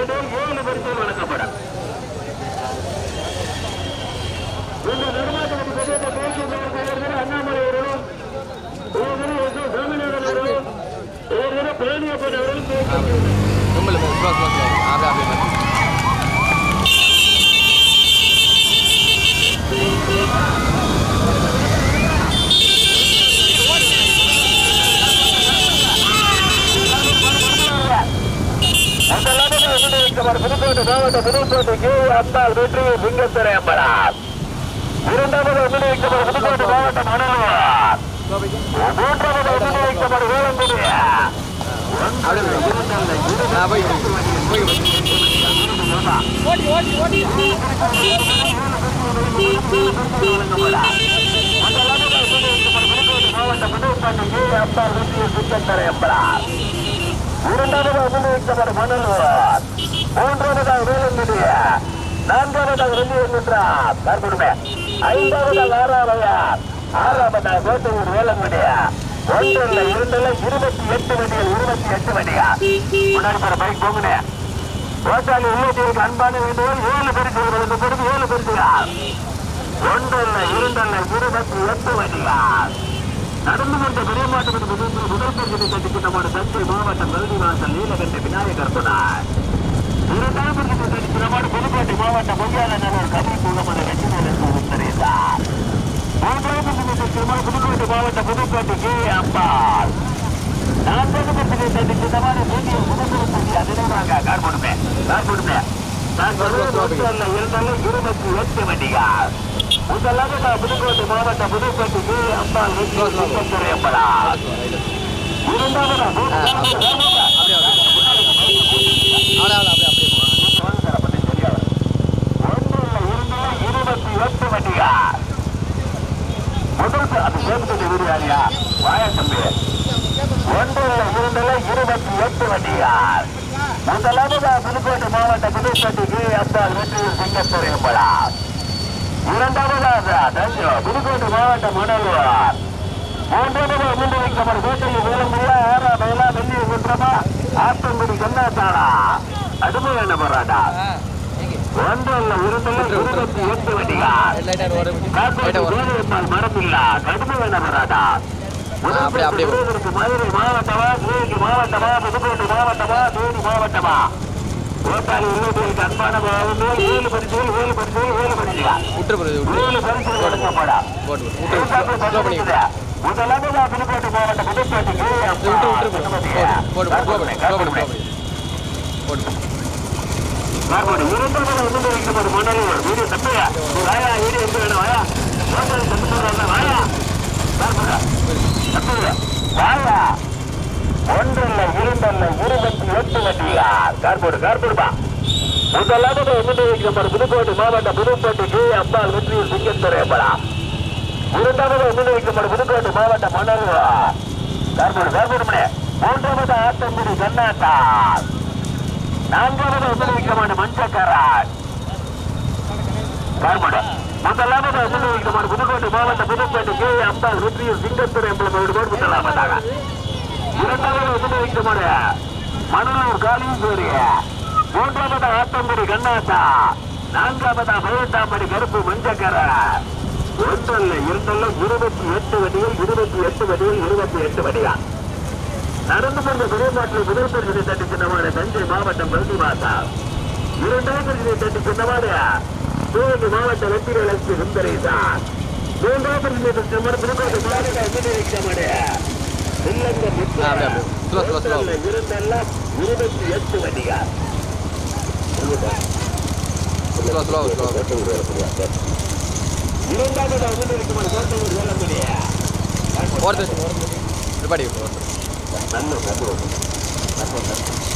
வேண்டும் ஏழு பரிசுகள் வழங்கப்படும் இந்த நிர்வாகத்தை பெரிய பேச்சு அண்ணாமலை அவர்களும் ஒவ்வொரு எஸ் எஸ் சாமிநாதன் அவர்களும் ஒவ்வொரு பழனியப்பன் அவர்களும் பேச்சு கும்பல் போ க்ளோஸ் க்ளோஸ் அப்படியே அப்படியே மாத்தி. முதலாவது அனுமதிக்கப்பட்ட புதுக்கோட்டை மாவட்ட புதுக்கோட்டைக்கு அப்பால் வெற்றி சிங்கத்துறை அம்பரார் இரண்டாவது அனுமதிக்கப்பட்ட புதுக்கோட்டை மாவட்டம் அனுமதிவார் மூன்றாவது அனுமதிக்கப்பட்ட வேளங்குடி அப்படியே போய். நான் போய் போய் போய் மாவட்ட புதுக்கோட்டைக்கு அப்பால் வெற்றி சிங்கத்துறை அம்பரார் இரண்டாவது அனுமதிக்கப்பட்ட மணல்வார் மூன்றாவதாக வேலங்குடிய நான்காவதாக வெளியேற்றார் தற்பொழுது ஐந்தாவதாக ஆறாவையார் ஆறாவதாக கோட்டையூர் வேலங்குடிய ஒன்றில் இரண்டில் இருபத்தி எட்டு வண்டிகள் இருபத்தி எட்டு வண்டியா முன்னாடி போற பைக் போங்கண்ணே கோட்டாளி உள்ளத்திற்கு அன்பான வேண்டுகோள் ஏழு பரிசு வழங்கப்படும் ஏழு பரிசுகள் ஒன்றல்ல இரண்டல்ல இருபத்தி எட்டு வண்டிகள் நடந்து கொண்ட பெரியமாட்டு முதல் பரிசனை கட்டிக்கு நம்முடைய தஞ்சை மாவட்டம் கல்வி வாசல் நீலகண்ட விநாயகர் புனார் இரண்டாம் பரிசனை கட்டிக்கு நம்முடைய புதுக்கோட்டை மாவட்டம் பொய்யால நகர் கவி குளமத வெற்றிநலன் உத்தரேதார் மூன்றாம் பரிசனை கட்டிக்கு நம்முடைய புதுக்கோட்டை மாவட்டம் புதுக்கோட்டைக்கு அம்பாள் நான்காவது பரிசனை கட்டிக்கு நம்முடைய புதிய புதுக்கோட்டை அதிகமாக கார் போடுமே கார் போடுமே நான் சொல்வது இருந்தாலும் இருபத்தி எட்டு வண்டிகள் முதலாவது புதுக்கோட்டை மாவட்ட புதுக்கோட்டைக்கு அம்பாள் வீட்டு அம்பலா இரண்டாவது அப்படியே அவ்வளோ அப்படியே அப்படியே இருபத்தி எட்டு வண்டிகள் முதல் அது சேர்த்து விடுவாரியா வாயா தம்பி ஒன்றில் இரண்டில் இருபத்தி எட்டு வண்டிகள் முதலாவது புதுக்கோட்டை மாவட்ட புதுக்கோட்டைக்கு அம்பாள் வெற்றியூர் சிங்கத்துறை அம்பலா இரண்டாவதாக தஞ்சை புதுக்கோட்டை மாவட்டம் மணல்வார் மூன்றாவது முன்பு வைக்கப்படும் கோட்டையில் வேலமுடியா ஆறா மயிலா வெள்ளி குன்றமா ஆத்தங்குடி கண்ணாத்தாரா அடுமையான போராட்டா ஒன்றல்ல இரண்டுல இருபத்தி எட்டு வண்டிகள் லைட்டாக ஒரு காக்கோட்டை லைட்டாக ஒரு கோதையம்மாள் மரமில்லா கடுமையான போராட்டா அப்படியே, அப்படியே. முதல் மதுரை மாவட்டமா தேனி மாவட்டமா புதுக்கோட்டை மாவட்டமா தேனி மாவட்டமா கோட்டாளி உள்ளூர்களுக்கு அன்பான பாவங்கள் ஏழு பரிசுகள் ஏழு பரிசுகள் ஏழு பரிசுகள் விட்டுரு போகுது ஏழு பரிசுகள் வழங்கப்படா போட்டு விட்டு விட்டு ஸ்லோ பண்ணி விட்டு முதலாவது புதுக்கோட்டை மாவட்ட புதுக்கோட்டைக்கு விட்டு விட்டு போட்டு போட்டு ஸ்லோ பண்ணி ஸ்லோ பண்ணி ஸ்லோ பண்ணி போட்டு மறுபடி இரண்டாவது வந்து வைக்கப்படும் மணலூர் வீடு தம்பியா வாயா வீடு எங்க வேணும் வாயா ஹோட்டல் தம்பி சொல்றாங்க வாயா மறுபடியா தம்பியா வாயா ஒன்றல்ல இரண்டல்ல இருபத்தி எட்டு வண்டியார் கார்போடு கார்போடுப்பா முதலாவது வந்து வைக்கப்படும் புதுக்கோட்டை மாவட்ட புதுக்கோட்டைக்கு அம்பாள் வெற்றியூர் சிங்கத்துறை அம்பலா இரண்டாவது வந்து வைக்கப்படும் புதுக்கோட்டை மாவட்ட மணலூர் கார்போடு கார்போடு மூன்றாவது ஆத்தங்குடி கண்ணாத்தார் நான்காவது உபயோகிக்கமான மஞ்சக்கரான் பார்மட முதலாவது உபயோகிக்கமான புதுக்கோட்டை மாவட்ட புதுக்கோட்டைக்கு அம்பாள் வெற்றியூர் சிங்கத்துறை எம்பளமோடு பேர் முதலாவதாக இரண்டாவது உபயோகிக்கமான மணலூர் காளீஸ்வரி மூன்றாவது ஆத்தங்குடி கண்ணாத்தா நான்காவதா பதினெட்டாம்படி கருப்பு மஞ்சக்கர ஒன்றல்ல இரண்டல்ல இருபத்தி எட்டு வடிகள் இருபத்தி எட்டு வடிகள் இருபத்தி எட்டு வடிகள் நடந்து கொண்ட பெரியமாட்டில் முதல் பரிசனை தட்டி சின்னமான தஞ்சை மாவட்டம் பருத்தி மாசா இரண்டாம் பரிசனை தட்டி சின்னமான சிவகங்கை மாவட்ட வெற்றிட லட்சுமி சுந்தரேசா மூன்றாம் பரிசனை தட்டி சின்னமான புதுக்கோட்டை மாவட்ட வெற்றிட இல்லங்க ஆ, அப்படியே, அப்படியே. Slow, slow, slow. இருந்தெல்லாம் இருபத்தி எட்டு வண்டிகள் ஸ்லோ ஸ்லோ ஸ்லோ இரண்டாவது வந்து இருக்குமான கோட்டையூர் வேலங்குடிய ஓரத்து ரிப்பாடி ஓரத்து நல்ல நல்ல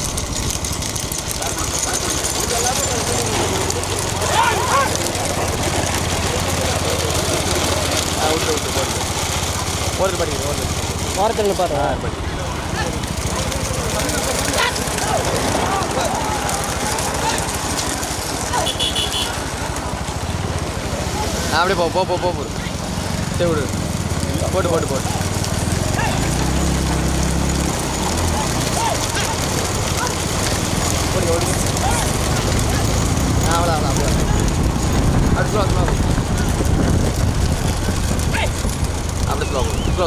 ஆ விட்டு விட்டு போட்டு ஓரத்து படி ஓரத்து ஓரத்தில் பாரு ஆ அப்படியே போ போ போ போ போ சரி விடு போட்டு போட்டு போட்டு ஓடி ஓடி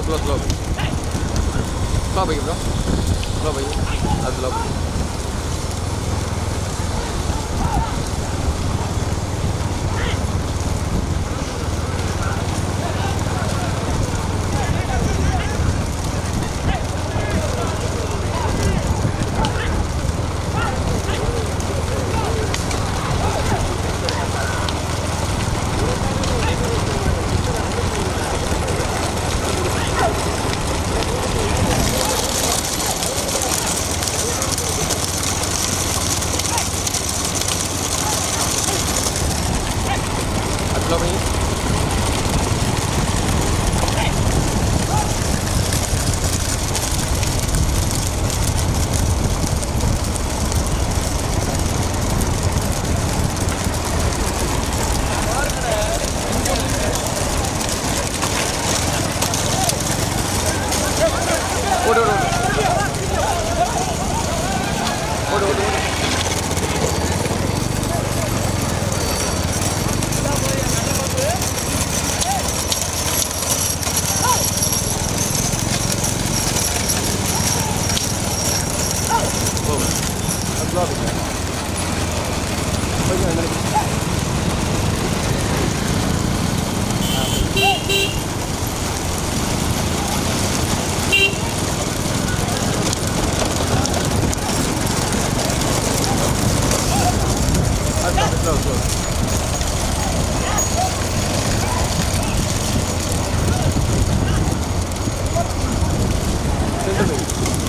ஸ்லோ ஸ்லோ ஸ்லோ போய் ப்ரோ ஸ்லோ போய் அது ஸ்லோ போய் அது ஸ்லோ போய் ஓடு ஓடு ஓடு ஓடு ஓடு ஓடு ஓ அது ஸ்லோ போய் கொஞ்சம் வந்து அது ஸ்லோ ஸ்லோ சென்டர் போய்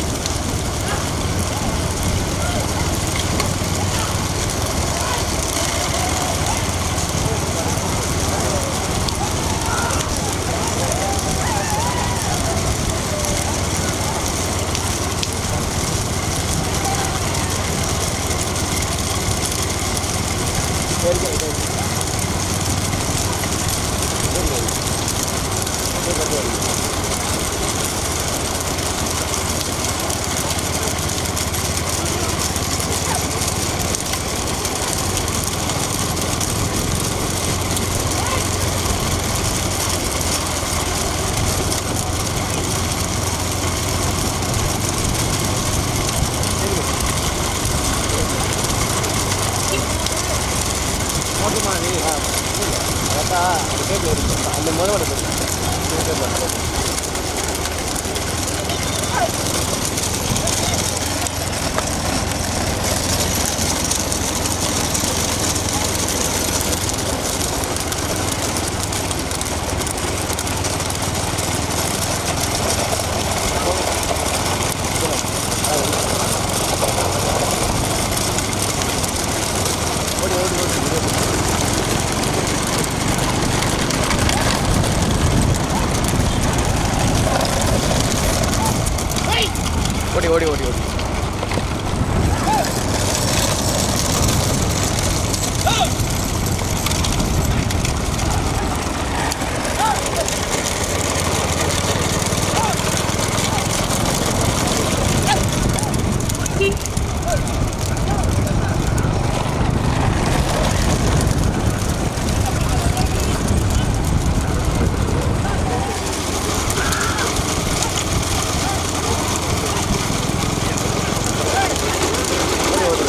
அந்த முதல்ல ஓடி ஓடி ஓடி ஓடி ஓடி ஓடி ஓடி ஓடி ஓடி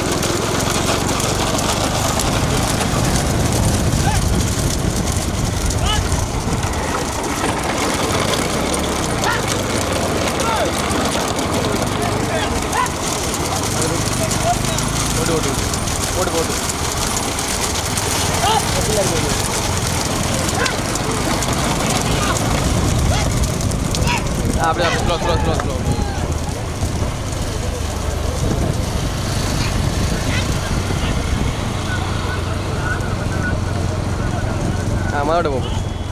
ஓடு ஓடு ஓடு ஓடு அப்படியே அப்படியே ஸ்லோ ஸ்லோ ஸ்லோ ஸ்லோ ஆ மாவட்ட போ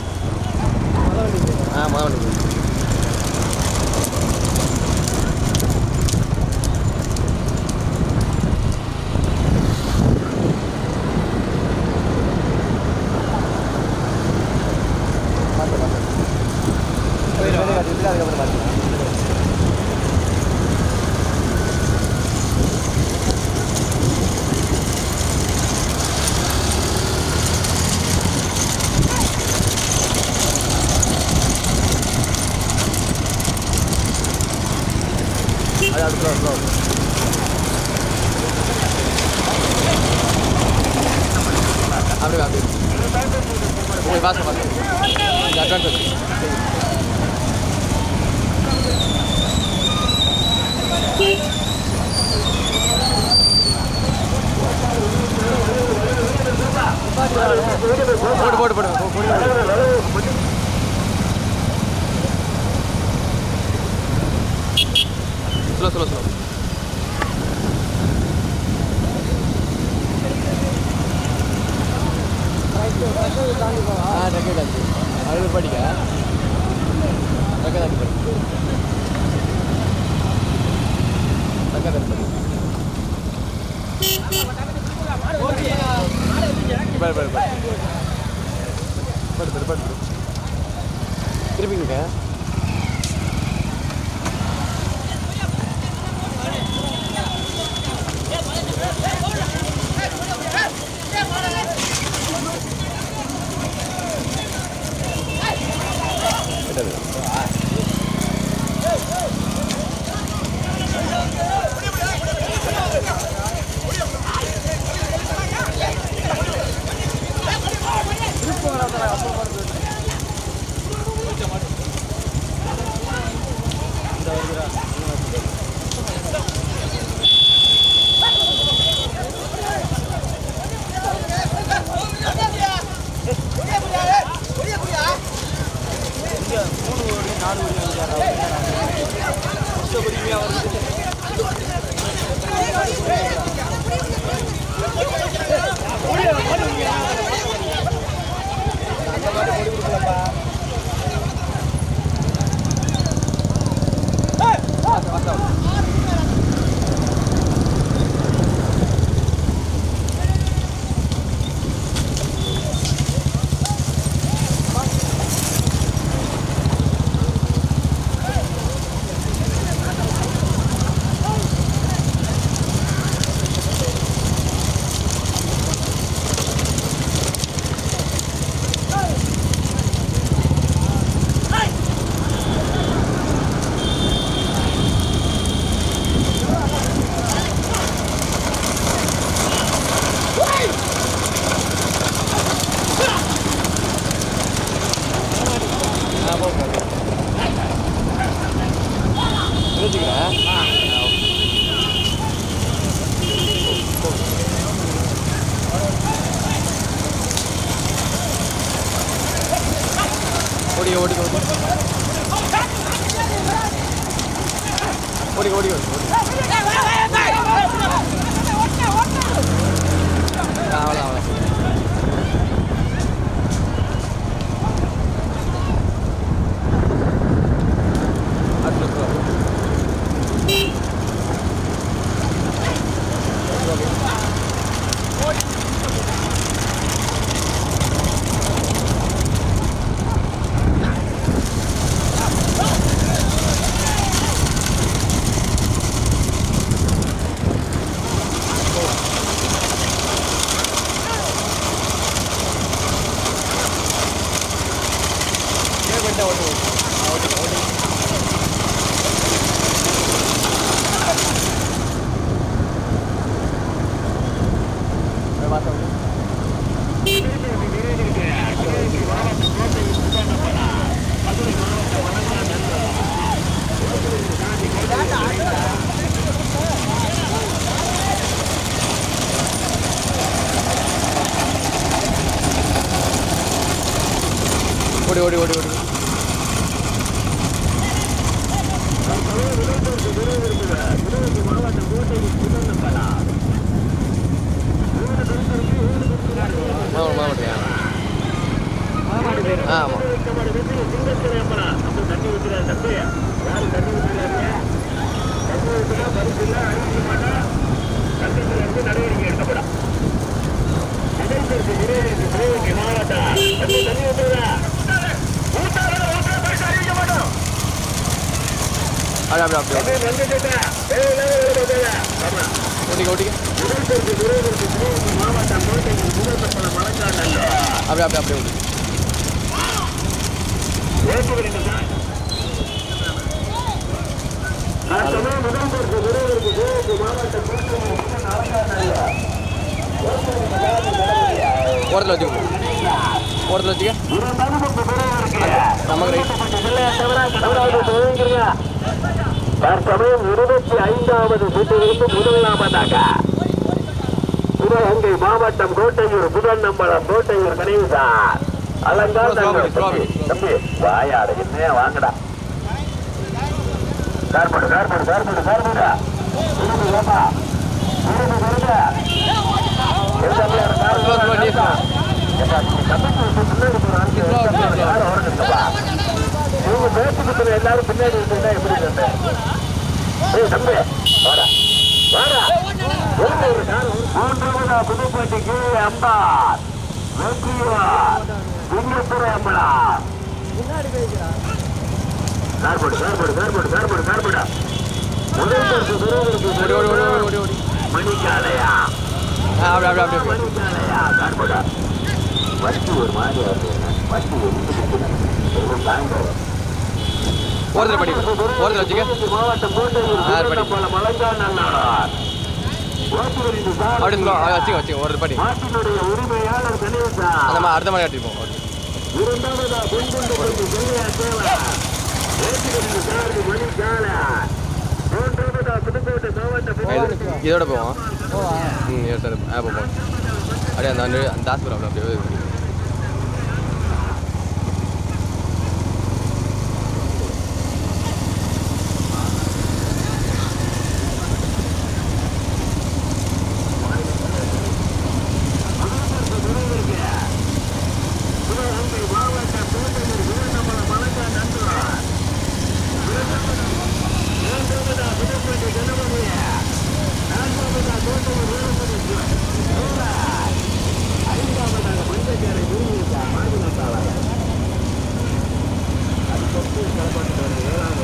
ஆ மாவட்ட போ அது அது ஸ்லோ ஸ்லோ அப்படியே அப்படியே உங்களுக்கு பாசம் பாசம் இந்த அட்வான்ஸ் போட்டு போட்டு போட்டு போ- போடு. ஸ்லோ ஸ்லோ ஸ்லோ ஆ டக்கு டக்கு அது படிக்க டக்கு டக்கு படி டக்கு டக்கு படி படு படு படு படு படு படு திருப்பிங்க ஓடி ஓடி ஓடி ஓடி ஓடி ஓடி அவ்வளோ அவ்வளோ அது ஓட்டு ஓட்டு ஓட்டு பார்த்தோம் ஓடி ஓடி ஓடி ஓடி மாவட்டம் மாவட்டம் ஆ ஆமாம் அப்படி அப்படி அப்படி ஓட்டிக்க ஓட்டிக்க அப்படி அப்படி அப்படி ஓடி முதல் ஓரத்தில் வச்சுக்கோ ஓரத்தில் வச்சுக்க நமக்கு ரைட் தற்சமயம் இருபத்தி ஐந்தாவது சுற்றிலிருந்து முதலாவதாக சிவகங்கை மாவட்டம் கோட்டையூர் புதன் நம்பலம் கோட்டையூர் கணேசார் அலங்கார் Slow, slow, தம்பி slow, slow. தம்பி வாயாடு என்ன வாங்கடா கார்படு கார்படு கார்படு கார்படு இருபது ஏப்பா இருபது வருங்க Slow, slow, நீ slow. இவங்க பேச்சுக்கு எல்லாரும் பின்னாடி இருந்தா எப்படி இருந்த ஏய் தம்பி வாடா வாடா மூன்றாவதா புதுப்பட்டிக்கு அம்பார் வெற்றியார் சிங்கப்புற அம்பலா கார்போடு கார்போடு கார்போடு கார்போடு கார்போடா முதல் பரிசு பெறுவதற்கு ஓடி ஓடி ஓடி ஓடி ஓடி ஓடி மணிக்காலையா ஆ அப்படி அப்படி அப்படி அப்படி மணிக்காலையா கார்போடா வட்டி ஒரு மாதிரி வருது வட்டி எரிந்து தாங்க ஓரத்தில் படி ஓரத்தில் வச்சுக்க மாவட்டம் கோட்டையூர் ஆ, படி. பல மலங்கான் நல்லார் ஓட்டுநரின் சார் அப்படி slow. ஆ, வச்சுக்க வச்சுக்க ஓரத்தில் படி மாட்டினுடைய உரிமையாளர் அந்த கணேசா மாதிரி அடுத்த மாதிரி கட்டிப்போம் ஓகே இரண்டாவதா பொன்குண்டு பள்ளி செல்லையா சேவா ஓட்டுநரின் சார்பு மணிக்கால மூன்றாவதா புதுக்கோட்டை மாவட்ட புதுக்கோட்டை இதோட போவோம் ம் எஸ் சார் ஆ போவோம் அப்படியே அந்த அந்த அந்த ஹாஸ்பிட்டல் அப்படியே அப்படியே சிவகங்கை மாவட்ட கோட்டையூர் வீரநம்பல மலங்கான் நன்றார் மூன்றாவதா புதுக்கோட்டை கணபதிய நான்காவதா கோட்டையூர் வீரமணி ஐந்தாவதாக மஞ்சக்காரை குருவிசா மாதுளத்தாளர் அது தொட்டு கிளப்பட்டு வருது ஏழாவது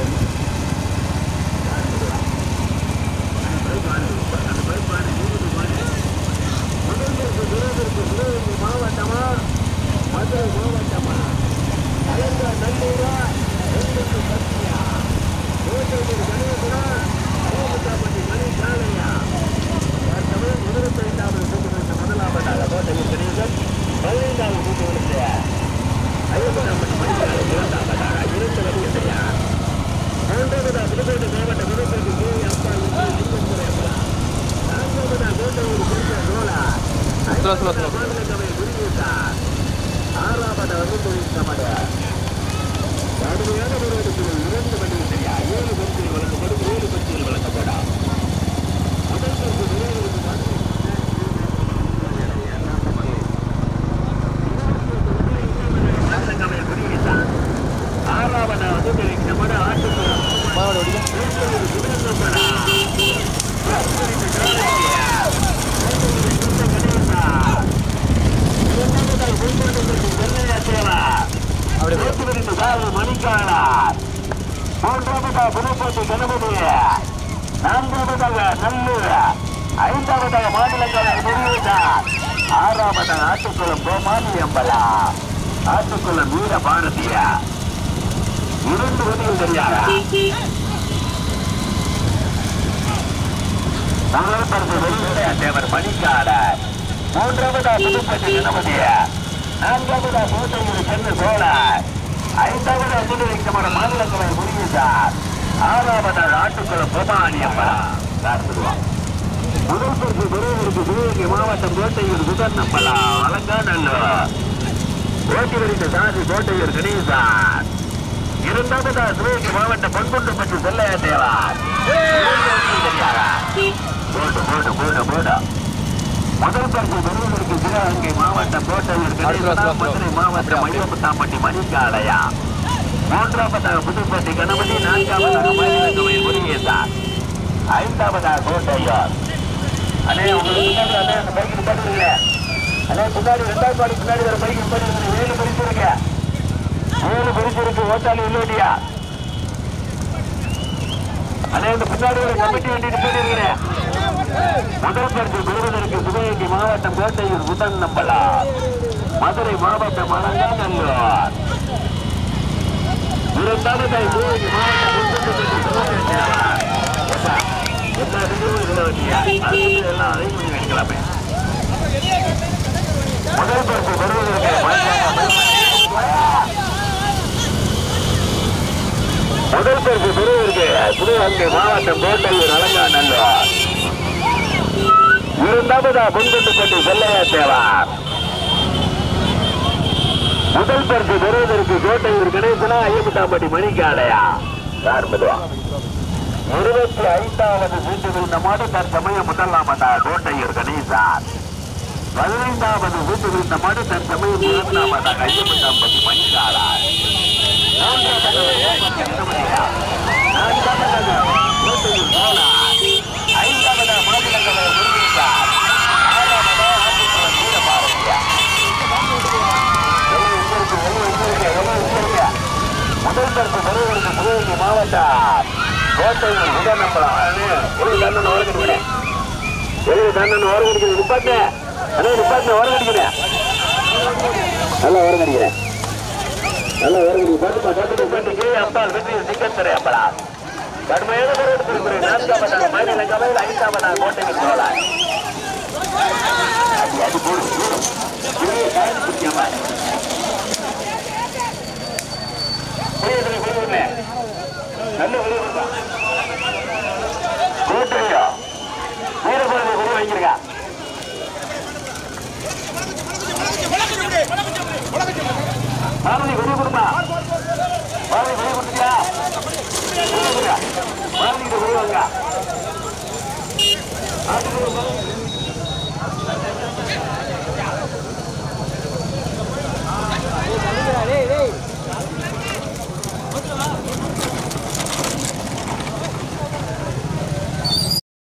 மாவட்டமா மதுரை மாவட்டமா அலங்கா நல்லூரா வெள்ளூர் சத்தியா கோட்டையூர் கணேசனா அயோமத்தாப்பட்டி மணி காளையா தற்சமயம் இருபத்தி ஐந்தாவது சுற்று முதலாவதாக கோட்டையூர் கணேசன் பதினைந்தாவது சுற்று அயோமத்தாப்பட்டி மணி காளை இரண்டாவதாக இரண்டு வருகையா மூன்றாவதா புதுக்கோட்டை மாவட்ட முதல்வருக்கு கே அப்பா சிங்கத்துறை அப்பா நான்காவதா கோட்டையூர் பெரிய சோழா ஸ்லோ ஸ்லோ ஸ்லோ மாநிலங்களவை குருவிசார் ஆறாவது வகுப்பொழில் சமட கடுமையான நிறுவனத்தில் இரண்டு மணி சரியா ஏழு பரிசுகள் வழங்கப்படும் ஏழு பரிசுகள் வழங்கப்படும் முதல் பரிசு நிறைவேறும் மாநிலங்களவை குருவிசார் ஆறாவது வகுப்பொழில் சமட ஆட்டுக்குளம் மாவோட ஓடிக்க அப்படியே போ. மணிக்காளார் மூன்றாவதாக புதுப்பட்டி கணபதி நான்காவதாக நல்லூர் ஐந்தாவதாக மாநிலங்களவை முருகேசார் ஆறாவதாக ஆட்டுக்குளம் கோமாளி அம்பலா ஆட்டுக்குளம் வீர பாரதியா இரண்டு வதிகள் தெரியாதா முதல் பரிசு வெளியுடைய தேவர் மணிக்காளர் மூன்றாவதா புதுப்பட்டி கணபதிய நான்காவதா கோட்டையூர் சென்று சோழர் ஐந்தாவதா புதுவைக்கமான மாநிலங்களவை முருகேசார் ஆறாவதாக ஆட்டுக்குளம் கோமாளி அம்பலா காத்துருவான் முதல் பரிசு பெறுவதற்கு சிவகங்கை மாவட்டம் கோட்டையூர் சுதர்ணம்பலா அலங்காநல்லூர் ஓட்டி வருகின்ற சாதி கோட்டையூர் கணேசார் இரண்டாவதா சிவகங்கை மாவட்டம் பொன்குண்டப்பட்டு செல்லையா தேவார் போடு போடு போடு போடு முதல் பரிசு பெறுவதற்கு சிவகங்கை மாவட்டம் கோட்டையூர் அடுத்து வா, கணேசனா, வா, வா. மதுரை மாவட்டம் மணிவப்பத்தாம்பட்டி மணிக்காலையா மூன்றாவதாக புதுப்பட்டி கணபதி நான்காவதாக மயிலங்கவை முருகேசார் ஐந்தாவதாக கோட்டையூர் அண்ணே உங்களுக்கு பின்னாடி அண்ணே அந்த பைக் நிப்பாட்டுறீங்க அண்ணே பின்னாடி ரெண்டாவது பாடி பின்னாடி வர பைக் நிப்பாட்டுறீங்க ஏழு பரிசு இருக்கு ஏழு பரிசு இருக்கு ஓட்டாளி இல்லையா அண்ணே இந்த பின்னாடி ஒரு கமிட்டி வண்டி நிப்பாட்டிருக்கிறேன் முதல் பரிசு பெறுவதற்கு சிவகங்கை மாவட்டம் கோட்டையூர் முதல் நம்பலா மதுரை மாவட்டம் அலங்காநல்லூர் இரண்டாவதாய் சிவகங்கை மாவட்டம் முத்துப்பட்டி சிவகங்கை தேவர். எப்பா, எல்லா இதுவும் இதுல அதை வைக்கலாமே முதல் பரிசு பெறுவதற்கு முதல் பரிசு பெறுவதற்கு சிவகங்கை மாவட்டம் கோட்டையூர் அலங்காநல்லூர் இரண்டாவதா முன்கொண்டு செல்லையா தேவா முதல் பரிசு பெறுவதற்கு கோட்டையூர் கணேசனா ஐயப்பட்டாம்பட்டி மணிக்காலையா யார் மெதுவா இருபத்தி ஐந்தாவது வீட்டு விழுந்த மாடு தற்சமயம் முதலாமதா கோட்டையூர் கணேசன் பதினைந்தாவது வீட்டு விழுந்த மாடு தற்சமயம் இரண்டாமதாக ஐயப்பட்டாம்பட்டி மணிக்காலா ஐந்தாவதா மாநிலங்களவை முருகேசார் ஆறாவதா ஆட்டுக்குளம் வீரபாரதியா முதல் பரிசு பெறுவதற்கு சிவகங்கை மாவட்டம் கோட்டையில் முதநம்பலம் எழுதி தண்ணன் ஓரங்கடிக்கிறேன் எழுதி தண்ணன் ஓரங்கடிக்கிறேன் நிப்பாட்டு அண்ணா நிப்பாட்டு ஓரங்கடிக்கிறேன் நல்லா ஓரங்கடிக்கிறேன் நல்லா ஓரங்கடி பாட்டுப்பா பாட்டு நிப்பாட்டுக்கு அப்பால் வெற்றி சிக்கத்தரை அப்படா கடுமையான முறை எடுத்திருக்கிறேன் நான்காவதாக மாநில கவையில் ஐந்தாவதாக கோட்டையில் சோழாய் அது அது போடு போடு. வெளியே காய்ச்சி குடிக்காம வெளியே வெளியே வெளியே நல்ல வெளியே